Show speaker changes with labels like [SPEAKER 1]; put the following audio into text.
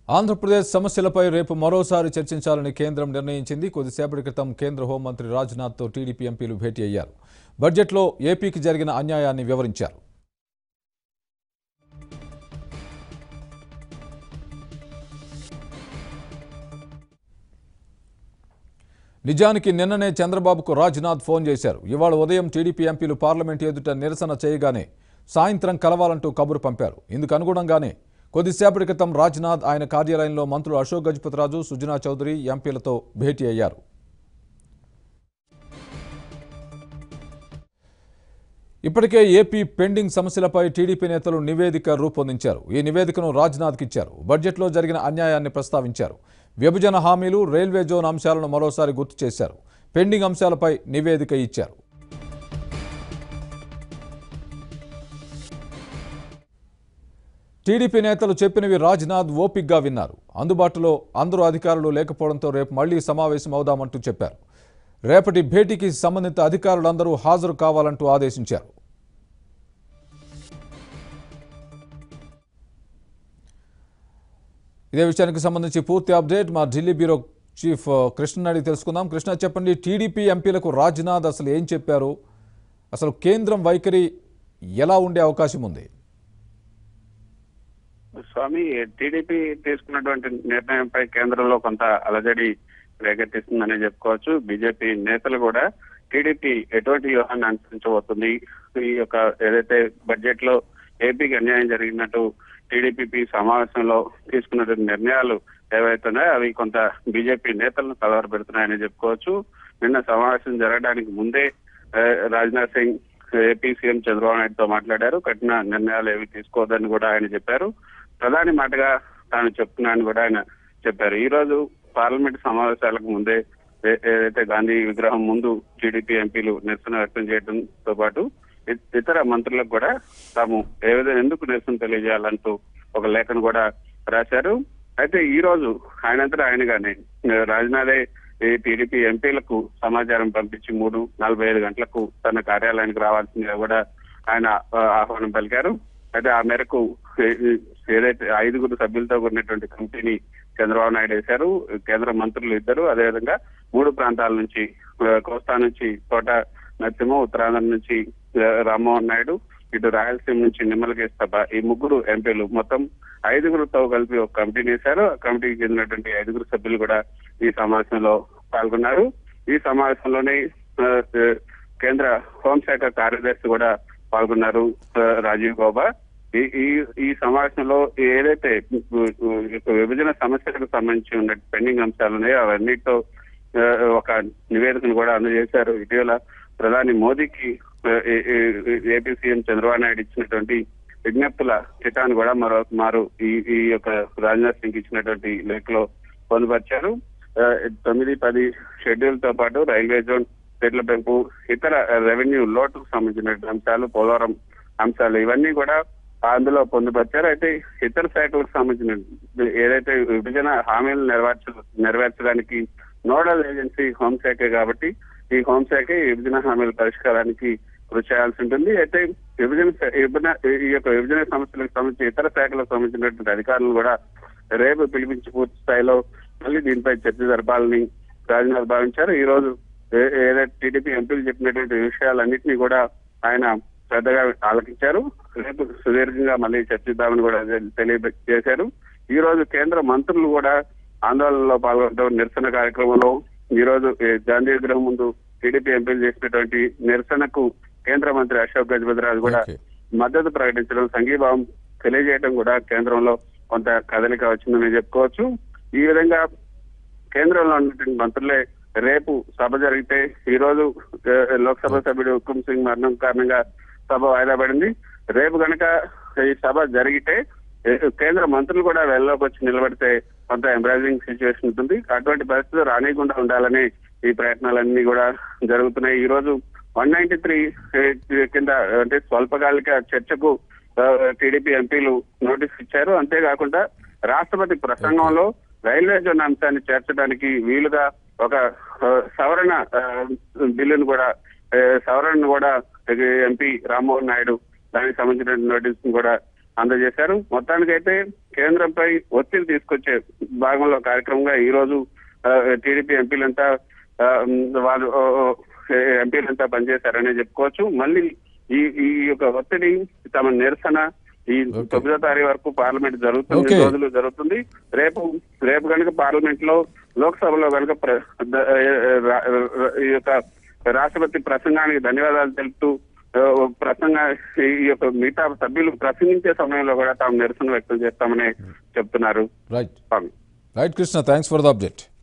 [SPEAKER 1] ఆంధ్రప్రదేశ్ సమస్యలపై రేపు మరోసారి చర్చించాలని కేంద్రం నిర్ణయించింది కొద్దిసేపటి క్రితం కేంద్ర హోంమంత్రి రాజ్నాథ్తో టీడీపీ ఎంపీలు భేటీ అయ్యారు బడ్జెట్లో ఏపీకి జరిగిన అన్యాయాన్ని వివరించారు నిజానికి నిన్ననే చంద్రబాబుకు రాజ్నాథ్ ఫోన్ చేశారు ఇవాళ ఉదయం టీడీపీ ఎంపీలు పార్లమెంట్ ఎదుట నిరసన చేయగానే సాయంత్రం కలవాలంటూ కబురు పంపారు ఇందుకు అనుగుణంగానే కొద్దిసేపటి క్రితం రాజ్నాథ్ ఆయన కార్యాలయంలో మంత్రులు అశోక్ గజపతిరాజు సుజనా చౌదరి ఎంపీలతో భేటీ అయ్యారు ఇప్పటికే ఏపీ పెండింగ్ సమస్యలపై టీడీపీ నేతలు నివేదిక రూపొందించారు ఈ నివేదికను రాజ్నాథ్కి ఇచ్చారు బడ్జెట్లో జరిగిన అన్యాయాన్ని ప్రస్తావించారు విభజన హామీలు రైల్వే జోన్ అంశాలను మరోసారి గుర్తు చేశారు పెండింగ్ అంశాలపై నివేదిక ఇచ్చారు టీడీపీ నేతలు చెప్పినవి రాజ్నాథ్ ఓపిగ్గా విన్నారు అందుబాటులో అందరూ అధికారులు లేకపోవడంతో రేపు మళ్లీ సమావేశం అవుదామంటూ చెప్పారు రేపటి భేటీకి సంబంధిత అధికారులందరూ హాజరు కావాలంటూ ఆదేశించారు ఇదే విషయానికి సంబంధించి పూర్తి అప్డేట్ మా ఢిల్లీ బ్యూరో చీఫ్ ఆ, కృష్ణ అడిగి తెలుసుకుందాం కృష్ణ చెప్పండి టీడీపీ ఎంపీలకు రాజ్నాథ్ అసలు ఏం చెప్పారు అసలు కేంద్రం వైఖరి ఎలా ఉండే అవకాశం ఉంది
[SPEAKER 2] స్వామి టీడీపీ తీసుకున్నటువంటి నిర్ణయంపై కేంద్రంలో కొంత అలజడి రేకెత్తిస్తుందని చెప్పుకోవచ్చు బీజేపీ నేతలు కూడా టీడీపీ ఎటువంటి వ్యూహాన్ని అనుసరించబోతుంది ఈ యొక్క ఏదైతే బడ్జెట్ లో ఏపీకి అన్యాయం జరిగినట్టు టీడీపీ సమావేశంలో తీసుకున్నటువంటి నిర్ణయాలు ఏవైతున్నాయో అవి కొంత బీజేపీ నేతలను కలవర పెడుతున్నాయని చెప్పుకోవచ్చు నిన్న సమావేశం జరగడానికి ముందే ఆ, రాజ్నాథ్ సింగ్ ఏపీ సీఎం చంద్రబాబు నాయుడుతో మాట్లాడారు కఠిన నిర్ణయాలు ఏవి తీసుకోవద్దని కూడా ఆయన చెప్పారు ప్రధాని మాటగా తాను చెప్తున్నానని కూడా ఆయన చెప్పారు ఈ రోజు పార్లమెంట్ సమావేశాలకు ముందే ఏ- ఏదైతే గాంధీ విగ్రహం ముందు టీడీపీ ఎంపీలు నిరసన వ్యక్తం చేయడంతో పాటు ఇ- ఇతర మంత్రులకు కూడా తాము ఏ విధంగా ఎందుకు నిరసన తెలియజేయాలంటూ ఒక లేఖను కూడా రాశారు అయితే ఈ రోజు ఆయనంతటా ఆయనగానే ఆ, రాజ్నాథే ఈ టీడీపీ ఎంపీలకు సమాచారం పంపించి మూడు నలభై ఐదు గంటలకు తన కార్యాలయానికి రావాల్సిందిగా కూడా ఆయన ఆ, ఆహ్వానం పలికారు అయితే ఆ మేరకు ఏ- ఏ- ఏదైతే ఐదుగురు సభ్యులతో కూడినటువంటి కమిటీని చంద్రబాబు నాయుడు వేశారు కేంద్ర మంత్రులు ఇద్దరు అదేవిధంగా మూడు ప్రాంతాల నుంచి ఆ, కోస్తా నుంచి కోట నరసింహ ఉత్తరాంధ్ర నుంచి ఆ, రామ్మోహన్ నాయుడు ఇటు రాయలసీమ నుంచి నిమ్మలకేశ్ సభ ఈ ముగ్గురు ఎంపీలు మొత్తం ఐదుగురుతో కలిపి ఒక కమిటీని వేశారు ఆ కమిటీకి చెందినటువంటి ఐదుగురు సభ్యులు కూడా ఈ సమావేశంలో పాల్గొన్నారు ఈ సమావేశంలోనే ఆ, ఆ, కేంద్ర హోంశాఖ కార్యదర్శి కూడా పాల్గొన్నారు ఆ, రాజీవ్ గౌబా ఈ ఈ ఈ సమావేశంలో ఏదైతే ఉ- ఉ- యొక్క విభజన సమస్యలకు సంబంధించి ఉన్న పెండింగ్ అంశాలు ఉన్నాయో అవన్నిటితో ఆ, ఒక నివేదికను కూడా అందజేశారు ఇటీవల ప్రధాని మోదీకి ఆ, ఏ- ఏ- ఏపీ సీఎం చంద్రబాబు నాయుడు ఇచ్చినటువంటి విజ్ఞప్తుల చిటాన్ని కూడా మరో మారు ఈ ఈ యొక్క రాజ్నాథ్ సింగ్ ఇచ్చినటువంటి లేఖలో పొందుపరిచారు ఆ, తొమ్మిది పది షెడ్యూల్ తో పాటు రైల్వే జోన్ రేట్ల పెంపు ఇతర రెవెన్యూ లోటుకు సంబంధించిన అంశాలు పోలవరం అంశాలు ఇవన్నీ కూడా అందులో పొందుపరిచారు అయితే ఇతర శాఖలకు సంబంధించిన ఏదైతే విభజన హామీలు నెరవేర్చ నెరవేర్చడానికి నోడల్ ఏజెన్సీ హోంశాఖే కాబట్టి ఈ హోంశాఖ ఈ విభజన హామీల పరిష్కారానికి కృషి చేయాల్సి ఉంటుంది అయితే విభజన శా- విభజన ఈ యొక్క విభజన సమస్యలకు సంబంధించి ఇతర శాఖలకు సంబంధించినటువంటి అధికారులు కూడా రేపు పిలిపించి పూర్తి స్థాయిలో మళ్ళీ దీనిపై చర్చ జరపాలని రాజ్నాథ్ భావించారు ఈ రోజు ఏ- ఏదైతే టీడీపీ ఎంపీలు చెప్పినటువంటి విషయాలన్నింటినీ కూడా ఆయన శ్రద్ధగా ఆలకించారు రేపు సుదీర్ఘంగా మళ్ళీ చర్చిద్దామని కూడా తెలియజేశారు ఈ రోజు కేంద్ర మంత్రులు కూడా ఆందోళనలో పాల్గొనడం నిరసన కార్యక్రమంలో ఈ రోజు ఏ, గాంధీ విగ్రహం ముందు టీడీపీ ఎంపీలు చేసినటువంటి నిరసనకు కేంద్ర మంత్రి అశోక్ గజపతిరాజు కూడా
[SPEAKER 1] ఓకే.
[SPEAKER 2] మద్దతు ప్రకటించడం సంఘీభావం తెలియజేయడం కూడా కేంద్రంలో కొంత కదలిక వచ్చిందని చెప్పుకోవచ్చు ఈ విధంగా కేంద్రంలో ఉన్నటువంటి మంత్రులే రేపు సభ జరిగితే ఈ రోజు ఆ, లోక్సభ సభ్యుడు హుకుమ్ సింగ్ మరణం కారణంగా సభ వాయిదా పడింది రేపు గనక ఈ సభ జరిగితే ఏ, కేంద్ర మంత్రులు కూడా వెళ్ళలోకి వచ్చి నిలబడితే కొంత ఎంబ్రాజింగ్ సిచ్యువేషన్ ఉంటుంది అటువంటి పరిస్థితులు రానియకుండా ఉండాలని ఈ ప్రయత్నాలన్నీ కూడా జరుగుతున్నాయి ఈ రోజు వన్ నైన్టీ త్రీ కింద అంటే స్వల్పకాలిక చర్చకు టీడీపీ ఎంపీలు నోటీస్ ఇచ్చారు అంతేకాకుండా రాష్ట్రపతి ప్రసంగంలో రైల్వే జోన్ అంశాన్ని చేర్చడానికి వీలుగా ఒక ఆ, సవరణ ఆ, బిల్లును కూడా ఆ, సవరణను కూడా ఎంపీ రామ్మోహన్ నాయుడు దానికి సంబంధించిన నోటీస్ కూడా అందజేశారు మొత్తానికైతే కేంద్రంపై ఒత్తిడి తీసుకొచ్చే భాగంలో కార్యక్రమంగా ఈ రోజు టీడీపీ ఎంపీలంతా ఆ, ఉమ్, వాళ్ళు ఆ, ఆ, ఎంపీలంతా పనిచేశారనే చెప్పుకోవచ్చు మళ్ళీ ఈ ఈ యొక్క ఒత్తిడి తమ నిరసన ఈ తొమ్మిదో తారీఖు వరకు పార్లమెంట్ జరుగుతుంది
[SPEAKER 1] Okay.
[SPEAKER 2] ఈ రోజులు జరుగుతుంది రేపు రేపు కనుక పార్లమెంట్ లో లోక్సభలో కనుక ప్ర- ద- రా- రా- ఈ యొక్క రాష్ట్రపతి ప్రసంగానికి ధన్యవాదాలు తెలుపుతూ ఆ, ప్రసంగ ఈ యొక్క మిగతా సభ్యులు ప్రసంగించే సమయంలో కూడా తాము నిరసన వ్యక్తం చేస్తామని చెప్తున్నారు
[SPEAKER 1] right
[SPEAKER 2] Swamy
[SPEAKER 1] right Krishna thanks for the update